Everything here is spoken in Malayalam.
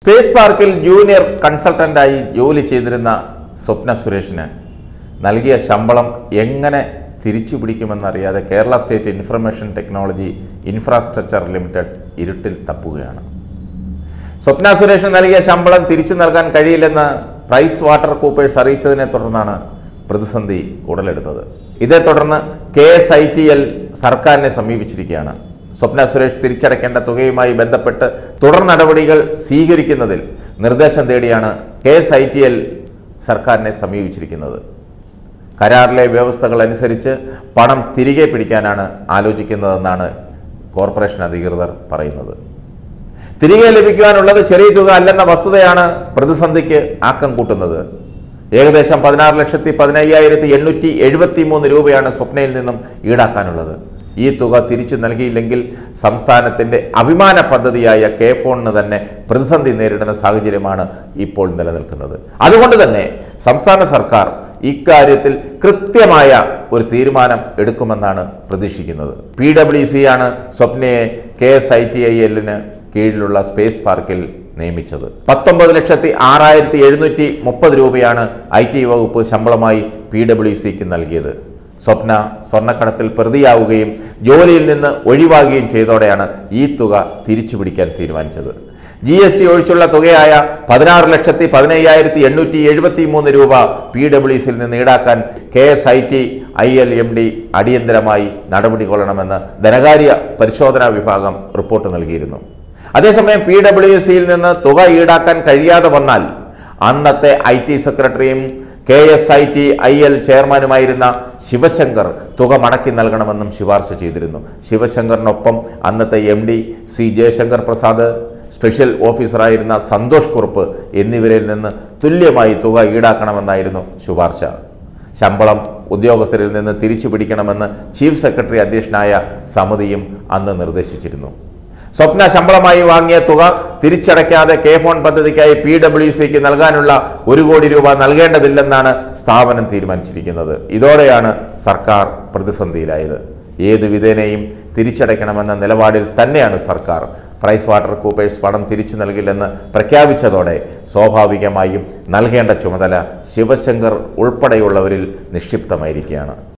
സ്പേസ് പാർക്കിൽ ജൂനിയർ കൺസൾട്ടന്റായി ജോലി ചെയ്തിരുന്ന സ്വപ്ന സുരേഷിന് നൽകിയ ശമ്പളം എങ്ങനെ തിരിച്ചു പിടിക്കുമെന്നറിയാതെ Kerala State Information Technology Infrastructure Limited ഇരുട്ടിൽ തപ്പുകയാണ് സ്വപ്ന സുരേഷിന് നൽകിയ ശമ്പളം തിരിച്ചു നൽകാൻ കഴിയില്ലെന്ന് പ്രൈസ് വാട്ടർ കൂപ്പേഴ്സ് അറിയിച്ചതിനെ തുടർന്നാണ് പ്രതിസന്ധി ഉടലെടുത്തത് ഇതേ തുടർന്ന് K S I T L സർക്കാരിനെ സമീപിച്ചിരിക്കുകയാണ് സ്വപ്ന സുരേഷ് തിരിച്ചടയ്ക്കേണ്ട തുകയുമായി ബന്ധപ്പെട്ട് തുടർ നടപടികൾ സ്വീകരിക്കുന്നതിൽ നിർദ്ദേശം തേടിയാണ് K S I T L സർക്കാരിനെ സമീപിച്ചിരിക്കുന്നത് കരാറിലെ വ്യവസ്ഥകൾ അനുസരിച്ച് പണം തിരികെ പിടിക്കാനാണ് ആലോചിക്കുന്നതെന്നാണ് കോർപ്പറേഷൻ അധികൃതർ പറയുന്നത് തിരികെ ലഭിക്കുവാനുള്ളത് ചെറിയ തുക അല്ലെന്ന വസ്തുതയാണ് പ്രതിസന്ധിക്ക് ആക്കം കൂട്ടുന്നത് ഏകദേശം പതിനാറ് ലക്ഷത്തി പതിനയ്യായിരത്തി എണ്ണൂറ്റി എഴുപത്തി മൂന്ന് രൂപയാണ് സ്വപ്നയിൽ നിന്നും ഈടാക്കാനുള്ളത് ഈ തുക തിരിച്ചു നൽകിയില്ലെങ്കിൽ സംസ്ഥാനത്തിന്റെ അഭിമാന പദ്ധതിയായ കെ ഫോണിന് തന്നെ പ്രതിസന്ധി നേരിടുന്ന സാഹചര്യമാണ് ഇപ്പോൾ നിലനിൽക്കുന്നത് അതുകൊണ്ട് തന്നെ സംസ്ഥാന സർക്കാർ ഇക്കാര്യത്തിൽ കൃത്യമായ ഒരു തീരുമാനം എടുക്കുമെന്നാണ് പ്രതീക്ഷിക്കുന്നത് പി ഡബ്ല്യു സി ആണ് സ്വപ്നയെ K S I T I എല്ലിന് കീഴിലുള്ള സ്പേസ് പാർക്കിൽ നിയമിച്ചത് പത്തൊമ്പത് ലക്ഷത്തി ആറായിരത്തി എഴുന്നൂറ്റി മുപ്പത് രൂപയാണ് ഐ ടി വകുപ്പ് ശമ്പളമായി പി ഡബ്ല്യു സിക്ക് നൽകിയത് സ്വപ്ന സ്വർണ്ണക്കടത്തിൽ പ്രതിയാവുകയും ജോലിയിൽ നിന്ന് ഒഴിവാകുകയും ചെയ്തോടെയാണ് ഈ തുക തിരിച്ചു പിടിക്കാൻ തീരുമാനിച്ചത് ജി എസ് ടി ഒഴിച്ചുള്ള തുകയായ പതിനാറ് ലക്ഷത്തി പതിനയ്യായിരത്തി എണ്ണൂറ്റി എഴുപത്തി മൂന്ന് രൂപ പി ഡബ്ല്യു സിയിൽ നിന്ന് ഈടാക്കാൻ K S I T I L M D അടിയന്തരമായി നടപടി കൊള്ളണമെന്ന് ധനകാര്യ പരിശോധനാ വിഭാഗം റിപ്പോർട്ട് നൽകിയിരുന്നു അതേസമയം പി ഡബ്ല്യു സിയിൽ നിന്ന് തുക ഈടാക്കാൻ കഴിയാതെ വന്നാൽ അന്നത്തെ ഐ ടി സെക്രട്ടറിയും K S I T I L ചെയർമാനുമായിരുന്ന ശിവശങ്കർ തുക മടക്കി നൽകണമെന്നും ശുപാർശ ചെയ്തിരുന്നു ശിവശങ്കറിനൊപ്പം അന്നത്തെ M D C Jayasankar Prasad special ഓഫീസറായിരുന്ന സന്തോഷ് കുറുപ്പ് എന്നിവരിൽ നിന്ന് തുല്യമായി തുക ഈടാക്കണമെന്നായിരുന്നു ശുപാർശ ശമ്പളം ഉദ്യോഗസ്ഥരിൽ നിന്ന് തിരിച്ചു പിടിക്കണമെന്ന് ചീഫ് സെക്രട്ടറി അധ്യക്ഷനായ സമിതിയും അന്ന് നിർദ്ദേശിച്ചിരുന്നു സ്വപ്ന ശമ്പളമായി വാങ്ങിയ തുക തിരിച്ചടയ്ക്കാതെ കെ ഫോൺ പദ്ധതിക്കായി പി ഡബ്ല്യു സിക്ക് നൽകാനുള്ള ഒരു കോടി രൂപ നൽകേണ്ടതില്ലെന്നാണ് സ്ഥാപനം തീരുമാനിച്ചിരിക്കുന്നത് ഇതോടെയാണ് സർക്കാർ പ്രതിസന്ധിയിലായത് ഏതു വിധേനയും തിരിച്ചടയ്ക്കണമെന്ന നിലപാടിൽ തന്നെയാണ് സർക്കാർ പ്രൈസ് വാട്ടർ കൂപ്പേഴ്സ് പണം തിരിച്ചു നൽകില്ലെന്ന് പ്രഖ്യാപിച്ചതോടെ സ്വാഭാവികമായും നൽകേണ്ട ചുമതല ശിവശങ്കർ ഉൾപ്പെടെയുള്ളവരിൽ നിക്ഷിപ്തമായിരിക്കുകയാണ്